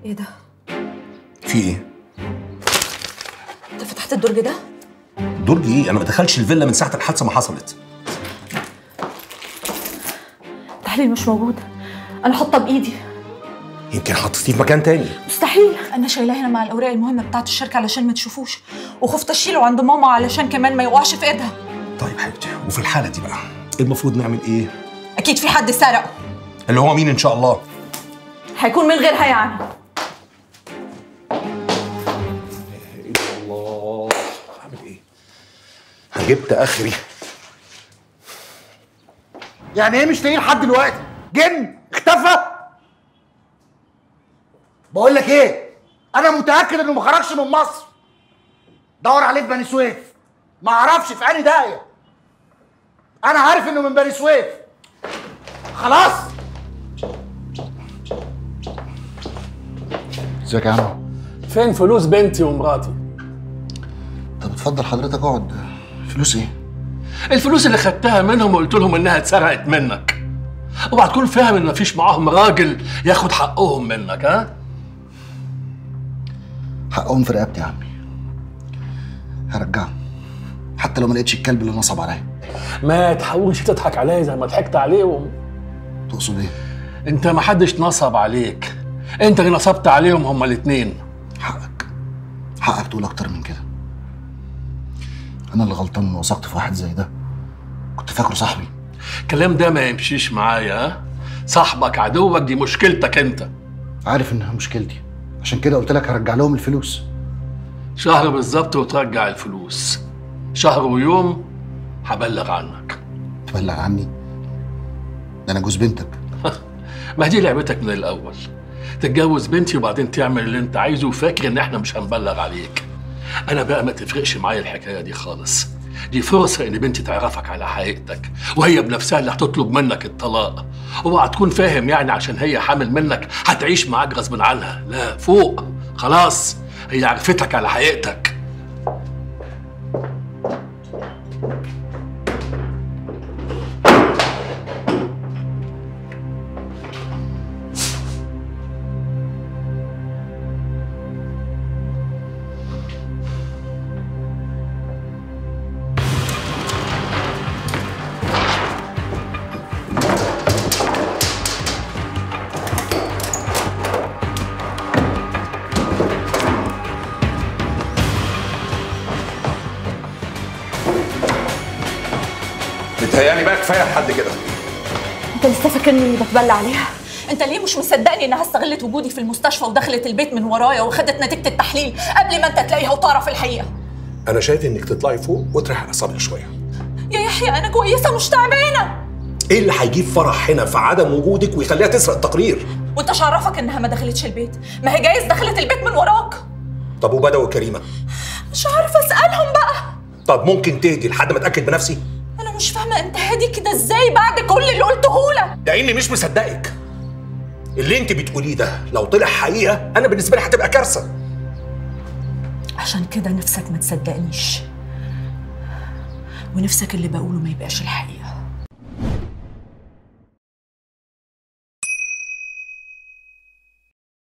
ايه ده في ايه انت فتحت الدرج ده درج ايه انا ما دخلش الفيلا من ساعه الحادثه ما حصلت التحليل مش موجود انا حاطه بايدي يمكن حطيتيه في مكان تاني مستحيل انا شايلاه هنا مع الاوراق المهمه بتاعت الشركه علشان ما تشوفوش وخفت اشيله عند ماما علشان كمان ما يقعش في ايدها طيب حبيبتي وفي الحاله دي بقى المفروض نعمل ايه اكيد في حد سرقه اللي هو مين ان شاء الله هيكون من غيرها يعني الله اعمل ايه جبت اخري يعني ايه مش لاقيه لحد دلوقتي؟ جن اختفى؟ بقول لك ايه؟ انا متاكد انه ما خرجش من مصر دور عليه في بني سويف ما اعرفش في انهي داهيه انا عارف انه من بني سويف خلاص ازيك يا عم فين فلوس بنتي ومراتي؟ طب اتفضل حضرتك اقعد فلوس ايه؟ الفلوس اللي خدتها منهم وقلت لهم انها اتسرقت منك اوعى تكون فاهم ان مفيش معاهم راجل ياخد حقهم منك ها؟ حقهم في رقبتي يا عمي هرجعهم حتى لو ما لقيتش الكلب اللي نصب عليا ما تحاولش تضحك عليا زي ما ضحكت عليهم تقصد ايه؟ انت ما حدش نصب عليك انت اللي نصبت عليهم هما الاتنين حقك حقك تقول اكتر من كده انا اللي غلطان اني وثقت في واحد زي ده كنت فاكره صاحبي الكلام ده ما يمشيش معايا ها؟ صاحبك عدوك دي مشكلتك انت عارف انها مشكلتي عشان كده قلت لك هرجع لهم الفلوس شهر بالظبط وترجع الفلوس شهر ويوم هبلغ عنك تبلغ عني ده انا جوز بنتك ما دي لعبتك من الاول تتجوز بنتي وبعدين تعمل اللي انت عايزه وفاكر ان احنا مش هنبلغ عليك انا بقى ما تفرقش معايا الحكايه دي خالص دي فرصة إن بنتي تعرفك على حقيقتك وهي بنفسها اللي هتطلب منك الطلاق اوعى تكون فاهم يعني عشان هي حامل منك هتعيش معاك غصب عنها لا فوق خلاص هي عرفتك على حقيقتك متهيألي بقى كفايه لحد كده انت لسه فاكرني اني بتبلى عليها انت ليه مش مصدقني انها استغلت وجودي في المستشفى ودخلت البيت من ورايا وخدت نتيجه التحليل قبل ما انت تلاقيها وتعرف الحقيقه انا شايف انك تطلعي فوق وتريحي اعصابك شويه يا يحيى انا كويسه مش تعبانه ايه اللي هيجيب فرح هنا في عدم وجودك ويخليها تسرق التقرير وانت مش عرفك انها ما دخلتش البيت ما هي جايز دخلت البيت من وراك طب وبدوي وكريمه مش عارفه اسالهم بقى طب ممكن تهدي لحد ما اتاكد بنفسي انا مش فاهمه انت هادي كده ازاي بعد كل اللي قلته لك لاني مش مصدقك اللي انت بتقوليه ده لو طلع حقيقه انا بالنسبه لي هتبقى كارثه عشان كده نفسك ما تصدقنيش ونفسك اللي بقوله ما يبقاش الحقيقه